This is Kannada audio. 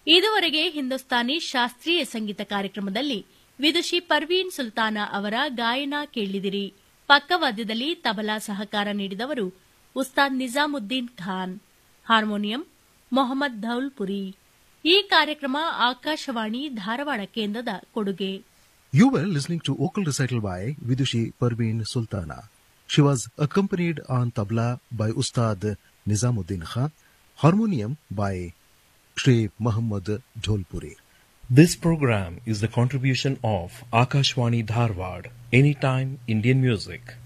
ಇದುವರೆಗೆ ಹಿಂದೂಸ್ತಾನಿ ಶಾಸ್ತ್ರೀಯ ಸಂಗೀತ ಕಾರ್ಯಕ್ರಮದಲ್ಲಿ ವಿದುಷಿ ಪರ್ವೀನ್ ಸುಲ್ತಾನ ಅವರ ಗಾಯನ ಕೇಳಿದಿರಿ ಪಕ್ಕವಾದ್ಯದಲ್ಲಿ ತಬಲಾ ಸಹಕಾರ ನೀಡಿದವರು ಉಸ್ತಾದ್ ನಿಜಾಮುದ್ದೀನ್ ಖಾನ್ ಹಾರ್ಮೋನಿಯಂ ಮೊಹಮ್ಮದ್ ಧೌಲ್ಪುರಿ ಈ ಕಾರ್ಯಕ್ರಮ ಆಕಾಶವಾಣಿ ಧಾರವಾಡ ಕೇಂದ್ರದ ಕೊಡುಗೆ You were listening to vocal recital by Vidushi Parveen Sultana. She was accompanied on tabla by Ustad Nizamuddin Khan, harmonium by Shri Muhammad Dholpuri. This program is the contribution of Akashwani Dharwad, Anytime Indian Music.